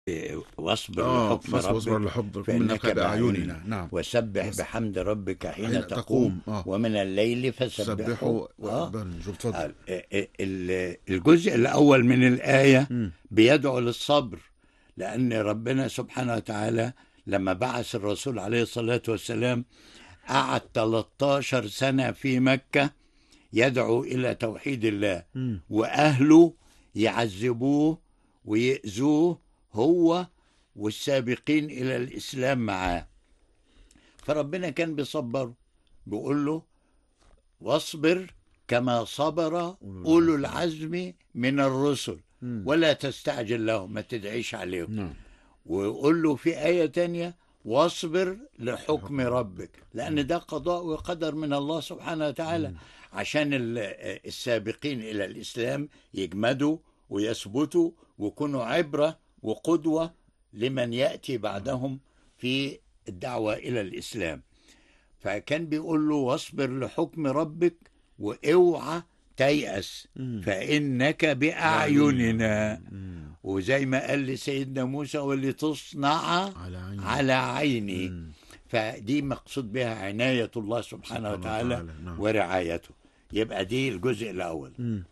واصبر اه لحكم فاصبر واصبر ربك لحب فإنك منك بأعيننا بأعيننا نعم وسبح وس- بحمد ربك حين حين تقوم تقوم، آه. ومن الليل فسبحه سبحوا آه. وأكبر النجوم تفضل ال- ال- الجزء الأول من الآية مم. بيدعو للصبر لأن ربنا سبحانه وتعالى لما بعث الرسول عليه الصلاة والسلام قعد 13 سنة في مكة يدعو إلى توحيد الله مم. وأهله يعذبوه ويأذوه هو والسابقين إلى الإسلام معاه فربنا كان بيصبره بيقول له واصبر كما صبر أولو العزم من الرسل مم. ولا تستعجل لهم ما تدعيش عليهم نعم ويقول له في آية تانية واصبر لحكم ربك لأن ده قضاء وقدر من الله سبحانه وتعالى عشان ال- السابقين إلى الإسلام يجمدوا ويثبتوا ويكونوا عبرة وقدوة لمن يأتي بعدهم في الدعوة إلى الإسلام فكان بيقول له واصبر لحكم ربك واوعى تيأس فإنك بأعيننا مم. وزي ما قال لسيدنا موسى واللي تصنع على عيني على عيني مم. فدي مقصود بها عناية الله سبحانه سبحانه وتعالى وتعالى، نعم. ورعايته يبقى دي الجزء الأول مم.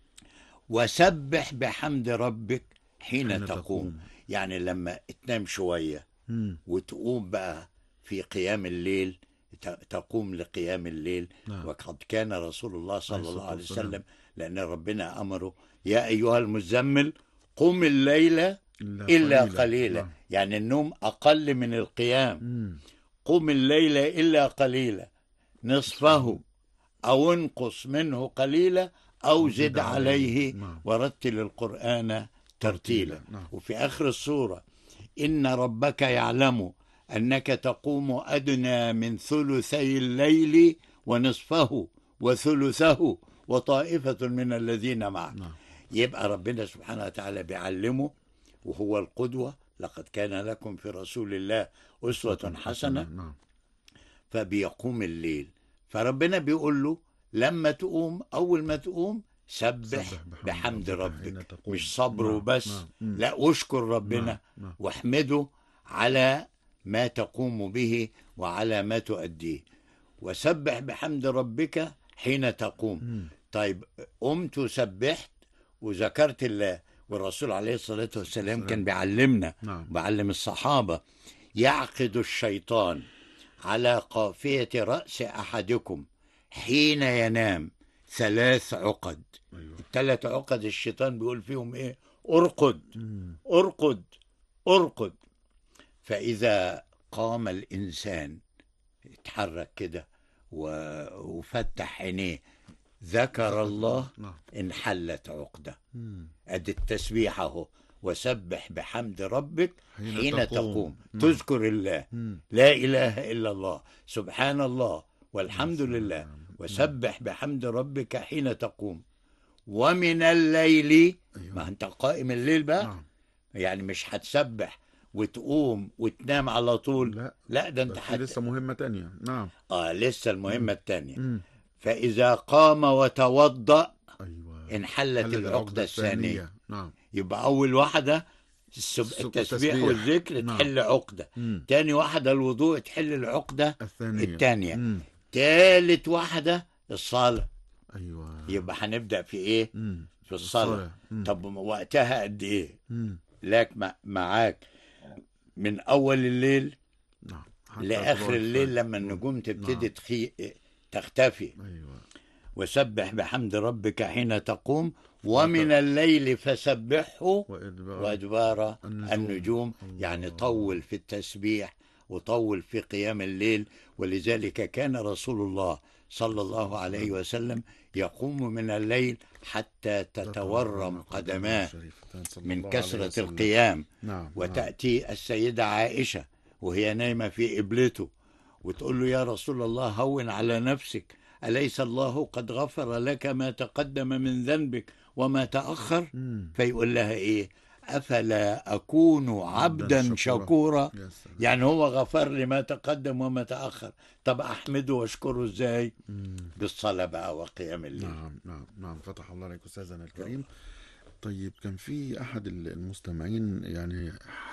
وسبح بحمد ربك حين, حين تقوم. تقوم. يعني لما تنام شوية مم. وتقوم بقى في قيام الليل ت- تقوم لقيام الليل نعم. وقد كان رسول الله صلى عليه الله الصلاة عليه والسلام. وسلم لأن ربنا أمره يا أيها المزمل قم الليل إلا قليلا نعم. يعني النوم أقل من القيام مم. قم الليل إلا قليلا نصفه أو انقص منه قليلا أو زد زد عليه. عليه نعم. ورتل القرآن ترتيلا نعم. وفي آخر السورة إن ربك يعلم أنك تقوم أدنى من ثلثي الليل ونصفه وثلثه وطائفة من الذين معك نعم. يبقى ربنا سبحانه وتعالى بيعلمه وهو القدوة لقد كان لكم في رسول الله أسوة حسنة نعم فبيقوم الليل فربنا بيقول له لما تقوم أول ما تقوم سبح سبح بحمد بحمد ربك حين ربك تقوم. مش صبر نعم، وبس نعم، مم. لا واشكر ربنا نعم، نعم. واحمده على ما تقوم به وعلى ما تؤديه وسبح بحمد ربك حين تقوم مم. طيب قمت وسبحت وذكرت الله والرسول عليه الصلاة والسلام كان بيعلمنا نعم. بعلم الصحابة يعقد الشيطان على قافية رأس أحدكم حين ينام ثلاث عقد أيوة. الثلاث عقد الشيطان بيقول فيهم ايه ارقد مم. ارقد ارقد فإذا قام الإنسان اتحرك كده و- وفتح عينيه ذكر الله نعم انحلت عقدة مم. أدي التسبيح أهو وسبح بحمد ربك حين حين, تقوم. تقوم, نعم. تذكر الله مم. لا إله إلا الله سبحان الله والحمد نعم. لله وسبح بحمد ربك حين تقوم ومن الليل أيوة. ما أنت قائم الليل بقى نعم يعني مش هتسبح وتقوم وتنام على طول لا لا ده انت بس في حت... لسه مهمة تانية نعم اه لسه المهمة الثانية مم. فإذا قام وتوضأ أيوة انحلت حل العقدة الثانية نعم يبقى أول واحدة السب... السب- التسبيح التسبيح. والذكر نعم. تحل عقدة مم. تاني واحدة الوضوء تحل العقدة الثانية الثانية مم. تالت واحدة الصلاة أيوة يبقى هنبدأ في إيه؟ مم. في الصلاة الصلاة. مم. طب وقتها قد إيه؟ مم. لك مع- معاك من أول الليل نعم حتى لآخر طلوع الليل الفجر. لما النجوم تبتدي نعم. تخي... تختفي أيوة وسبح بحمد ربك حين تقوم ومن الليل فسبحه وإدبار وأدبار النجوم. النجوم الله. يعني طول في التسبيح وطول في قيام الليل ولذلك كان رسول الله صلى الله عليه وسلم يقوم من الليل حتى تتورم قدماه الشريفتان صلى من الله عليه كثرة وسلم. القيام نعم نعم. وتأتي السيدة عائشة وهي نايمة في قبلته وتقول له يا رسول الله هون على نفسك أليس الله قد غفر لك ما تقدم من ذنبك وما تأخر مم. فيقول لها إيه أفلا أكون عبدا عبداً شكورا. شكورا يا سلام. يعني هو غفر لي ما تقدم وما تأخر طب أحمده وأشكره إزاي مم. بالصلاة بقى وقيام الليل نعم نعم نعم فتح الله عليك أستاذنا الكريم طيب كان في احد المستمعين يعني